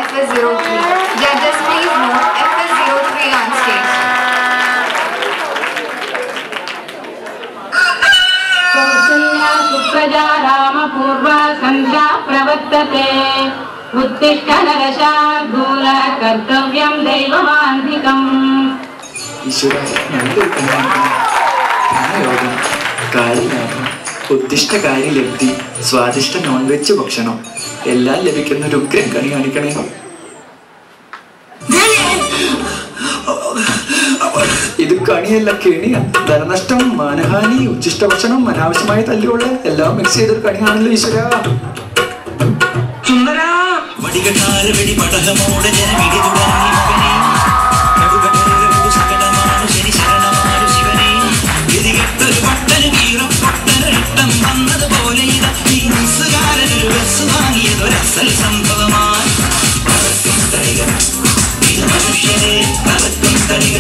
FS03. Judges, please note FS03 on stage. Kausalya सुप्रजा रामपूर्वा सन्ध्या प्रवर्तते उत्तिष्ठ नरशार्दूल कर्तव्यं दैवमान्धिकम् ഈശ്വര നല്ലൊരു യോഗം കാര്യലാഭം ഉദ്ദിഷ്ട കാര്യലബ്ധി സ്വാദിഷ്ട നോൺ വെജ് ഭക്ഷണം എല്ലാം ലഭിക്കുന്ന ഒരു ഉഗ്രൻ കണി കാണിക്കണേ ഇത് കണിയല്ല കെണിയാ ധനനഷ്ടം മാനഹാനി ഉച്ചിഷ്ട ഭക്ഷണം അനാവശ്യമായ തല്ലുകൊള്ള എല്ലാം മിക്സ് ചെയ്തൊരു കണിയാണല്ലോ ഈശ്വര വടികട്ടാര വെടി പടഹമോടെ ജനവിധി തുടങ്ങി മകനെ നടുകടലൊരു സകലമാണു ശനി ശരണമാണു ശിവനെ ഗതികെട്ടൊരു പട്ടന് വീറപ്പൊട്ടനൊരിട്ടം വന്നതുപോലെ ഇതാ ഈ നിസ്സുകാരനൊരു ബസ് വാങ്ങിയതൊരസൽ സംഭവമായി പറക്കും തളിക ഇത് മനുഷ്യരെ പറക്കും തളിക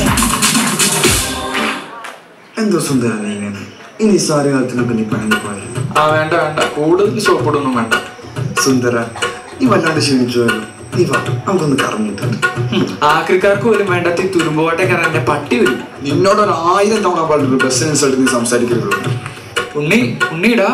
എന്തോ സുന്ദര നീ ഇങ്ങനെ ഈ നിസ്സാര കാലത്തിനൊക്കെ നീ പണങ്ങി പോയാൽ ആ വേണ്ട വേണ്ട കൂടുതൽ സോപ്പിടൊന്നും വേണ്ട സുന്ദര നീ വല്ലാണ്ട് ക്ഷീണിച്ചുവല്ലോ നീ വാ നമുക്കൊന്ന് കറങ്ങിയിട്ടുണ്ട് ആക്രിക്കാർക്ക് പോലും വേണ്ടാത്ത ഈ തുരുമ്പോട്ടെ കയറാൻ എന്റെ പട്ടി വരും നിന്നോട് ഒരു ആയിരം തവണ പറഞ്ഞിട്ട് ബസ്സിന് ഇൻസൾട്ട് നീ സംസാരിക്കരുത് ഉണ്ണി ഉണ്ണിടാ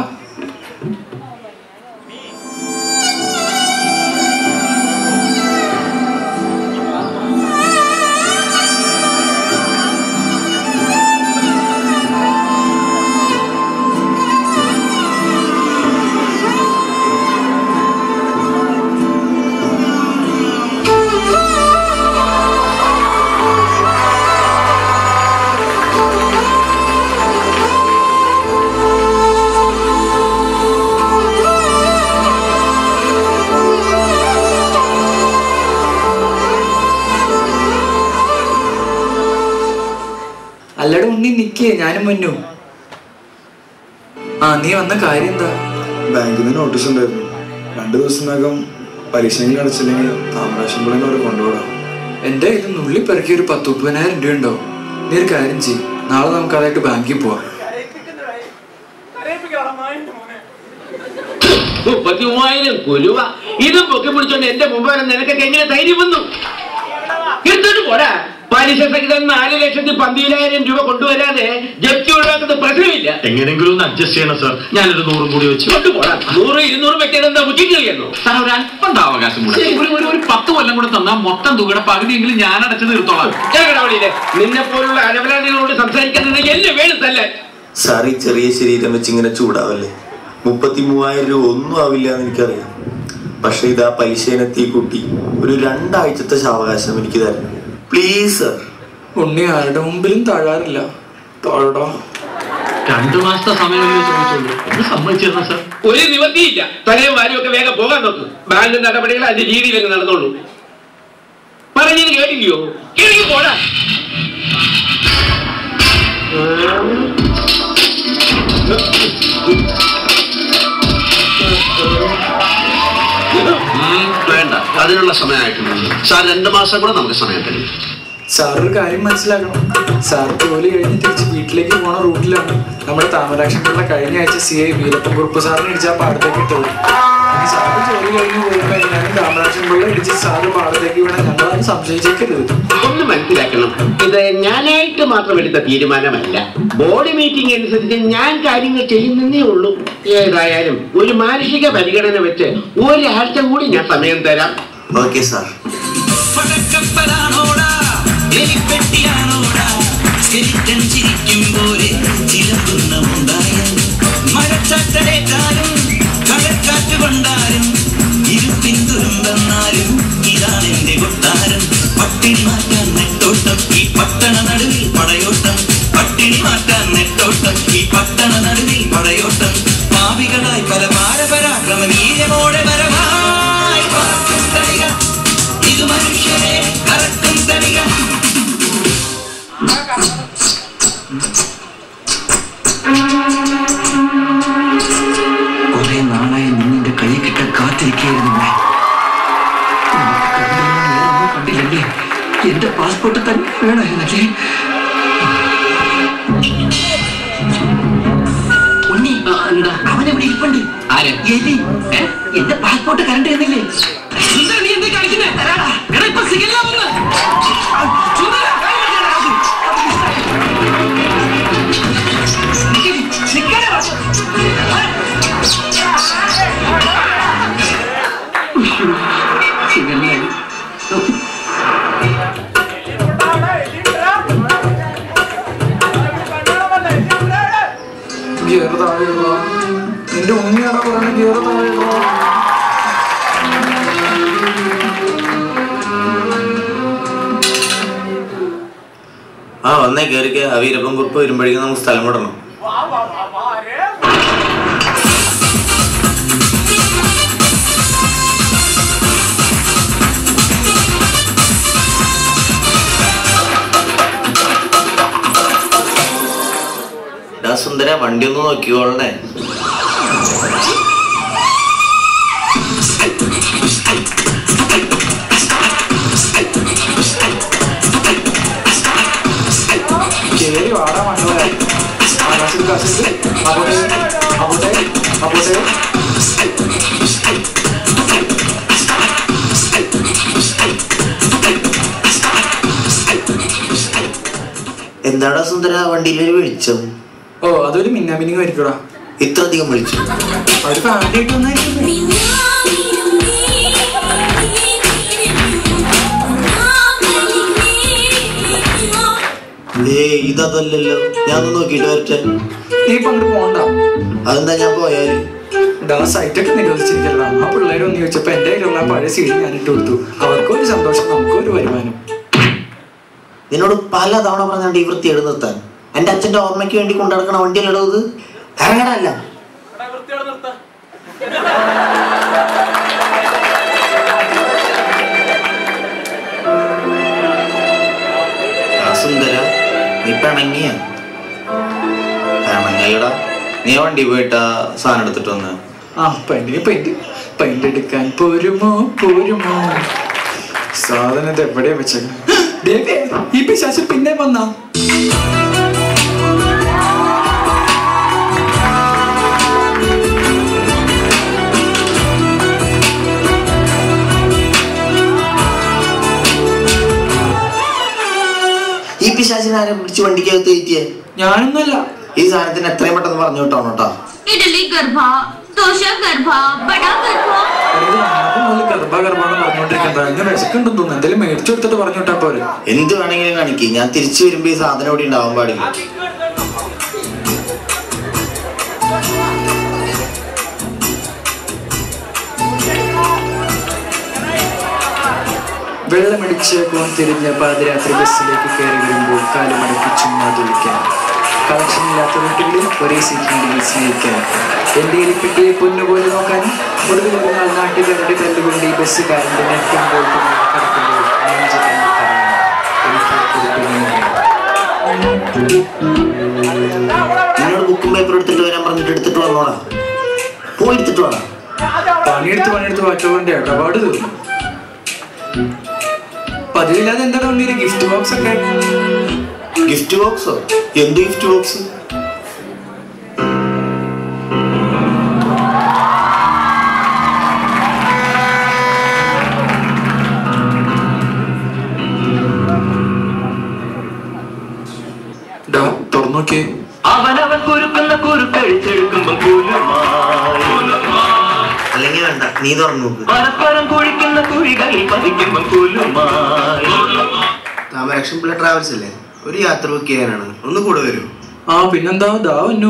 അല്ലടെ ഉണ്ണി നിക്കേ ഞാനും മന്നു ആ നീ വന്ന കാര്യം എന്താ ബാങ്കിൽ നിന്ന് നോട്ടീസ് ഉണ്ടായിരുന്നു രണ്ടു ദിവസത്തിനകം പരീക്ഷയെങ്കിലും അടച്ചില്ലെങ്കിൽ താമരാശമ്പളനെ അവിടെ കൊണ്ടുപോകാം എന്റെ ഇത് നുള്ളി പെറുക്കി ഒരു പത്ത് മുപ്പതിനായിരം രൂപ ഉണ്ടോ നീ ഒരു കാര്യം ചെയ്യും നാളെ നമുക്ക് അതായിട്ട് ബാങ്കിൽ പോവാം മുപ്പത്തി മൂവായിരം കുലുവ ഇത് പൊക്കി പിടിച്ചോണ്ട് എന്റെ മുമ്പ് വരെ നിനക്കൊക്കെ എങ്ങനെ ധൈര്യം വന്നു എടുത്തോട്ട് പോടാ പലിശ സഹിതം നാല് ലക്ഷത്തി പന്തിരായിരം രൂപ കൊണ്ടുവരാതെ ജപ്തി ഒഴിവാക്കുന്ന പ്രശ്നമില്ല എങ്ങനെയെങ്കിലും ഒന്ന് അഡ്ജസ്റ്റ് ചെയ്യണം സാർ ഞാനൊരു നൂറും കൂടി വെച്ച് കൊണ്ടുപോടാ നൂറ് ഇരുന്നൂറ് വെക്കാൻ എന്താ ബുദ്ധി കളിയാണോ സാർ ഒരു അല്പം എന്താ അവകാശം കൂടെ ഒരു ഒരു ഒരു പത്ത് കൊല്ലം കൂടെ തന്നാൽ മൊത്തം തുകയുടെ പകുതിയെങ്കിലും ഞാൻ അടച്ചു തീർത്തോളാം കേൾക്കണവളിയിലെ നിന്നെ പോലുള്ള അനവലാദികളോട് സംസാരിക്കുന്നത് എന്നെ വേണം തല്ലേ സാർ ഈ ചെറിയ ശരീരം വെച്ച് ഇങ്ങനെ ചൂടാവല്ലേ മുപ്പത്തി മൂവായിരം രൂപ ഒന്നും ആവില്ല എന്ന് എനിക്കറിയാം പക്ഷെ ഇതാ പലിശയിനെത്തി കൂട്ടി ഒരു രണ്ടാഴ്ചത്തെ സാവകാശം എനിക്ക് തരണം പ്ലീസ് സർ ഉണ്ണി ആരുടെ മുമ്പിലും താഴാറില്ല താഴടാ രണ്ടു മാസത്തെ സമയമല്ലേ ചോദിച്ചുള്ളൂ ഒന്ന് സമ്മതിച്ചിരുന്ന സാർ ഒരു നിവൃത്തിയില്ല തലയും വാരും ഒക്കെ വേഗം പോകാൻ നോക്കും ബാങ്ക് നടപടികൾ അതിന്റെ രീതിയിലങ്ങ് നടന്നോളൂ പറഞ്ഞത് കേട്ടില്ലയോ കേൾക്കി പോടാ വേണ്ട അതിനുള്ള സമയമായിട്ടുണ്ട് സാർ രണ്ടു മാസം കൂടെ നമുക്ക് സമയം തരും സാർ ഒരു കാര്യം മനസ്സിലാക്കണം സാർ ജോലി കഴിഞ്ഞ് തിരിച്ച് വീട്ടിലേക്ക് പോണ റൂട്ടിലാണ് നമ്മുടെ താമരാക്ഷനുള്ള കഴിഞ്ഞ ആഴ്ച സി ഐ വീരപ്പൻ കുറുപ്പ് സാറിനെ ഇടിച്ച് ആ പാടത്തേക്ക് ഇട്ടത് ഇനി സാറ് ജോലി കഴിഞ്ഞ് പോകുമ്പോൾ എങ്ങനെയാണ് താമരാക്ഷൻ പിള്ള ഇടിച്ച് സാറ് പാടത്തേക്ക് വീണ ഞങ്ങളത് സംശയിച്ചേക്കരുത് ഒന്ന് മനസ്സിലാക്കണം ഇത് ഞാനായിട്ട് മാത്രം എടുത്ത തീരുമാനമല്ല ബോർഡ് മീറ്റിംഗ് അനുസരിച്ച് ഞാൻ കാര്യങ്ങൾ ചെയ്യുന്നേ ഉള്ളൂ ഏതായാലും ഒരു മാനസിക പരിഗണന വെച്ച് ഒരാഴ്ച കൂടി ഞാൻ സമയം തരാം ഓക്കെ സാർ പടക്കപ്പലാണോടാ എലിപ്പെട്ടിയാണോടാ സ്കെലിറ്റൻ ചിരിക്കും പോലെ ചിലമ്പുന്ന മുണ്ടായം മഴച്ചാറ്റലേറ്റാലും കടൽക്കാറ്റ് കൊണ്ടാലും ഇരുപ്പിൻ തുരുമ്പെന്നാലും ഇതാണ് എന്റെ കൊട്ടാരം പട്ടിണി മാറ്റാൻ നെട്ടോട്ടം ഈ പട്ടണ നടുവിൽ പടയോട്ടം പട്ടിണി മാറ്റാൻ നെട്ടോട്ടം ഈ പട്ടണ നടുവിൽ പടയോട്ടം പാവികളായി പല പാരപരാക്രമ വീരമോടെ വരവായി പറക്കും തളിക ഇത് മനുഷ്യരെ കറക്കും തളിക കുറെ നാളായി നിന്നിന്റെ കൈ കിട്ടാൻ കാത്തിരിക്കുകയായിരുന്നു ഞാൻ കണ്ടില്ലല്ലേ എന്റെ പാസ്പോർട്ട് തന്നെ വേണമായിരുന്നല്ലേ ഉണ്ണി അവനെവിടെ ഇരിപ്പുണ്ട് എലി ഏ? എന്റെ പാസ്പോർട്ട് കരണ്ട് എന്നില്ലേ നീ എന്താ കാണിക്കുന്നേ ഇതന്നെയാണ് ഗിയർ താഴെയുള്ള നിന്റെ ഉണ്ണിയാണോ പറയുന്നത് ഗിയർ താഴെയുള്ള ആ വന്നേ കയറിക്ക ആ വീരപ്പൻ കുറിപ്പ് വരുമ്പോഴേക്കും നമുക്ക് സ്ഥലം വിടണം ഡാ സുന്ദര വണ്ടി ഒന്ന് നോക്കിക്കോളണേ കേറി വാടാ മക്കളെ ആകാശത്ത് കാശത്ത് അവിടെ അവിടെ അവിടെ എന്താടാ സുന്ദര വണ്ടിയിലൊരു വെളിച്ചം ഓ അതൊരു മിന്നാമിനിങ് ആയിരിക്കൂടാ ഇത്ര അധികം വെളിച്ചം അവര് ഫാമിലി ആയിട്ട് വന്നായിരിക്കും ഏ ഇതല്ലല്ലോ ഞാൻ ഒന്ന് നോക്കിയിട്ട് വരട്ടെ നീ ഇപ്പൊ അങ്ങോട്ട് പോകണ്ട അതെന്താ ഞാൻ പോയാല് ഡാ സൈറ്റൊക്കെ നിരോധിച്ചിരിക്കല്ല ആ പിള്ളേർ ഒന്ന് ചോദിച്ചപ്പോ എന്റെ കയ്യിലുള്ള ആ പഴയ സീഡി ഞാൻ ഇട്ട് കൊടുത്തു അവർക്കും ഒരു സന്തോഷം നമുക്കും ഒരു വരുമാനം നിന്നോട് പല തവണ പറഞ്ഞാണ്ട് ഈ വൃത്തിയേട് നിർത്താൻ എന്റെ അച്ഛന്റെ ഓർമ്മയ്ക്ക് വേണ്ടി കൊണ്ടുനടക്കണ വണ്ടിയല്ലടോ ഇത് ഇറങ്ങണല്ല ആ സുന്ദര നീ പിണങ്ങിയ പിണങ്ങയടാ നീ ആ വണ്ടി പോയിട്ട് ആ സാധനം എടുത്തിട്ട് വന്ന് ആ പെയിന്റ് പെയിന്റ് പെയിന്റ് എടുക്കാൻ പോരുമോ പോരുമോ സാധനം ഇത് എവിടെയാ വെച്ചേക്കുന്നത് ഈ പിശാശ് പിന്നെ വന്നാ ഈ പിശാചിനെ ആരെ പിടിച്ച് വണ്ടിക്കകത്ത് കയറ്റിയേ ഞാനൊന്നല്ല ഈ സാധനത്തിന് എത്രയും പെട്ടെന്ന് പറഞ്ഞു വിട്ടോണം കേട്ടോ ഇഡലി ഗർഭ ദോശ ഗർഭ ബട ഗർഭ ഗർഭ ഗർഭാന്ന് പറഞ്ഞോണ്ടിരിക്കണ്ട ഇങ്ങനെ വിശക്കുണ്ടെന്ന് തോന്നുന്നു എന്തെങ്കിലും മേടിച്ചു കൊടുത്തിട്ട് പറഞ്ഞു വിട്ടാ പോരെ എന്ത് വേണമെങ്കിലും കാണിക്ക് ഞാൻ തിരിച്ചു വരുമ്പോ ഈ സാധനം ഇവിടെ ഉണ്ടാവാൻ പാടില്ല വെള്ളമടിച്ച് കോൺ തിരിഞ്ഞ പാതിരാത്രി ബസ്സിലേക്ക് കയറി വരുമ്പോൾ കാലുമടക്കി ചുമ്മാ തുളിക്കാൻ കളക്ഷൻ ഇല്ലാത്ത വീട്ടുകളിൽ ഒരേ സീറ്റിനുള്ളിൽ സ്നേഹിക്കാൻ എന്റെ എലിപ്പെട്ടിയെ പൊന്നുപോലെ നോക്കാൻ ഒടുവിൽ ഒരു നാൾ നാട്ടുകാരുടെ തല്ലുകൊണ്ട് ഈ ബസ്സുകാരന്റെ നെറ്റും ബോൾട്ടും കടക്കുമ്പോൾ നെഞ്ച് തന്നെ പറയാൻ എനിക്ക് ഒരു കുഞ്ഞുണ്ട്. നിന്നോട് ബുക്കും പേപ്പർ എടുത്തിട്ട് വരാൻ പറഞ്ഞിട്ട് എടുത്തിട്ട് വന്നോടാ പോയി എടുത്തിട്ട് വേണം പണിയെടുത്ത് പണിയെടുത്ത് വാറ്റുകൊണ്ട് ഇടപാട് തീർന്നു പതിവില്ലാതെ എന്താണ് വന്നൊരു ഗിഫ്റ്റ് ബോക്സ് ഒക്കെ ഗിഫ്റ്റ് ബോക്സോ എന്ത് ഗിഫ്റ്റ് ബോക്സ് ഡാ തുറന്നു നോക്കിയേ അവനവൻ കുരുക്കുന്ന കുരുക്കഴിച്ചെടുക്കുമ്പോൾ കുലുമായി അല്ലെങ്കിൽ വേണ്ട നീ തുറന്നു നോക്ക് പരസ്പരം കുഴിക്കുന്ന കുഴികളിൽ പതിക്കുമ്പോൾ കുലുമായി താമരക്ഷം പിള്ള ട്രാവൽസ് അല്ലേ ഒരു യാത്ര ബുക്ക് ചെയ്യാനാണ് ഒന്ന് കൂടെ വരൂ ആ പിന്നെന്താ ദാ വന്നു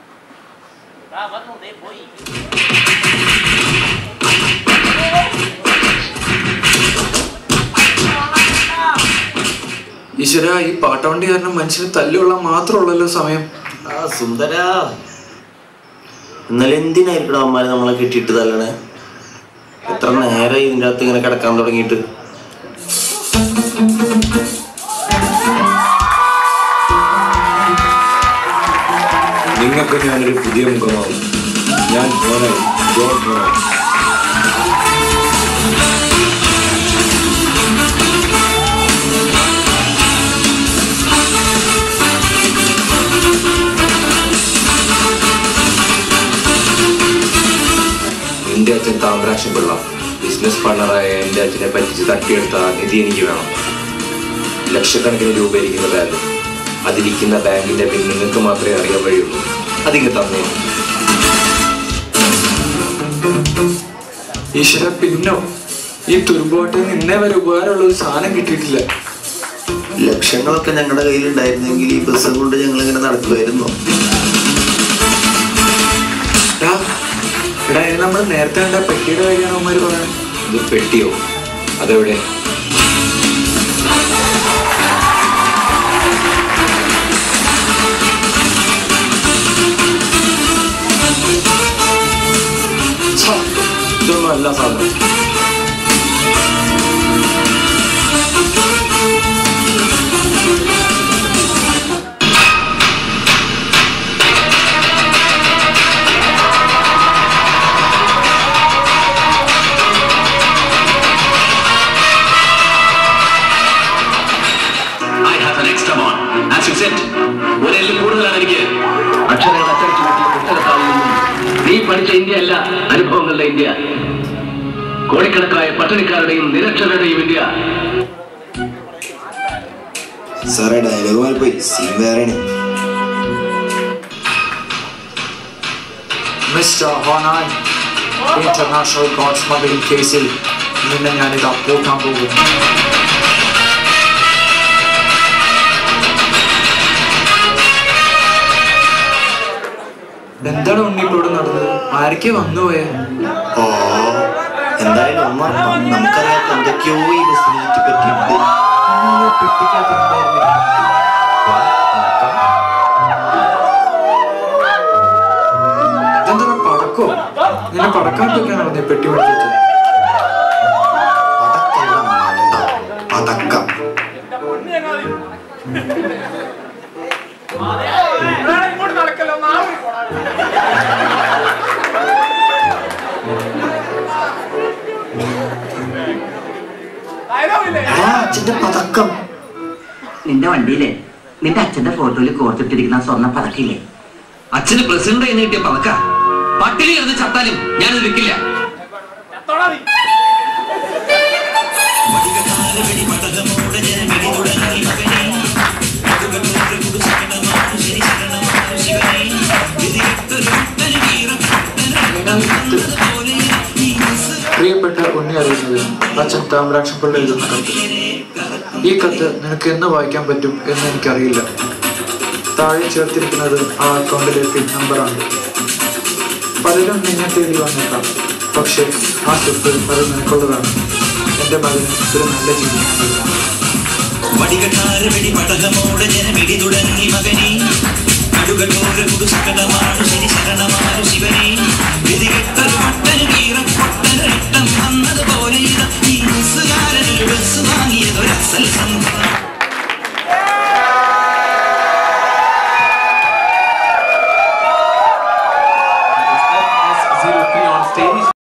ഈശ്വര ഈ പാട്ടവണ്ടി കാരണം മനുഷ്യന് തല്ലുള്ള മാത്രമുള്ളല്ലോ സമയം ആ സുന്ദര ഇന്നലെ എന്തിനായിരിക്കണം അമ്മാരെ നമ്മളെ കെട്ടിയിട്ട് തല്ലണേ എത്ര നേരം ഇതിൻ്റെ അകത്ത് ഇങ്ങനെ കിടക്കാൻ തുടങ്ങിയിട്ട് നിങ്ങൾക്ക് ഞാനൊരു പുതിയ മുഖമാവും ഞാൻ മോനായി ജോൺ മോനായി എന്റെ അച്ഛൻ താമരാക്ഷൻ പിള്ള ബിസിനസ് പാർട്ണറായ എന്റെ അച്ഛനെ പറ്റിച്ച് തട്ടിയെടുത്ത നിധി എനിക്ക് വേണം ലക്ഷക്കണക്കിന് രൂപ ഇരിക്കുന്ന ബാങ്ക് അതിരിക്കുന്ന ബാങ്കിന്റെ പിൻ നിങ്ങൾക്ക് മാത്രമേ അറിയാൻ വഴിയുള്ളൂ അതിങ്ങ് തന്നേ ഈശ്വര പിന്നോ ഈ തുരുമ്പോട്ടെ നിന്നെ വരെ ഉപകാരമുള്ള ഒരു സാധനം കിട്ടിയിട്ടില്ല ലക്ഷങ്ങളൊക്കെ ഞങ്ങളുടെ കയ്യിലുണ്ടായിരുന്നെങ്കിൽ ഈ ബസ്സും കൊണ്ട് ഞങ്ങൾ ഇങ്ങനെ നടക്കുമായിരുന്നു എടാ എടാ ഇനി നമ്മൾ നേരത്തെ കണ്ട പെട്ടിയുടെ കാര്യമാണ് അവന്മാര് പറയുന്നത് ഇത് പെട്ടിയോ അതെവിടെ ഛ, ഇതൊന്നും അല്ല സാധനം I have an extra one. As you said, ഒരു എല്ല് കൂടുതലാണ് എനിക്ക് അക്ഷരങ്ങൾ അച്ചടിച്ചു കിട്ടിയ പുസ്തകത്താളിൽ നിന്നും നീ പഠിച്ച ഇന്ത്യ അല്ല അനുഭവങ്ങളുടെ ഇന്ത്യ കോടിക്കണക്കായ പട്ടിണിക്കാരുടെയും നിരക്ഷരരുടെയും ഇന്ത്യ സാറേ ഡയലോഗ് മാറിപ്പോയി സീൻ വേറെയാണ് mister Honan international gold smuggling കേസിൽ നിന്നെ ഞാനിത് പൂട്ടാൻ പോകും എന്താണ് ഉണ്ണി ഇപ്പോൾ ഇവിടെ നടന്നത് ആരൊക്കെ വന്നുപോയെ ഓ എന്തായാലും ഒന്നുറപ്പാണ് നമുക്കറിയാത്ത എന്തൊക്കെയോ ഈ ബസ്സിനെ പറ്റിയിട്ടുണ്ട് പെട്ടിക്കകത്ത് എന്തായിരുന്നു? ഇതെന്താ പടക്കോ നിന്നെ പടക്കാട്ടൊക്കെയാണോ നീ പെട്ടി പഠിച്ചത് പതക്കല്ല മണ്ട പതക്കം എടാ, അച്ഛന്റെ പതക്കം നിന്റെ വണ്ടിയിലെ നിന്റെ അച്ഛന്റെ ഫോട്ടോയിൽ കോർത്തിട്ടിരിക്കുന്ന ആ സ്വർണ്ണ പതക്കില്ലേ അച്ഛന് പ്രസിഡന്റ് എന്ന് കിട്ടിയ പതക്ക പട്ടിണി ഇരുന്ന് ചത്താലും ഞാനത് വിൽക്കില്ല പ്രിയപ്പെട്ട ഉണ്ണി അറിയുന്നത് അച്ഛൻ താമരാക്ഷൻ പിള്ള എഴുതുന്ന കത്ത് ഈ കത്ത് നിനക്ക് എന്ന് വായിക്കാൻ പറ്റും എന്ന് എനിക്കറിയില്ല താഴെ ചേർത്തിരിക്കുന്നത് ആ അക്കൗണ്ടിലെ പിൻ നമ്പറാണ് പലരും നിന്നെ തേടി വന്നേക്കാം പക്ഷേ ആ സ്വത്ത് അത് നിനക്കുള്ളതാണ് എൻ്റെ മകന് ഒരു നല്ല ജീവിതം നൽകാം വടികട്ടാര വെടി പടകമോടെ ജനമിടി തുടങ്ങി മകനെ കടുകട്ടോര കുടുസകടമായ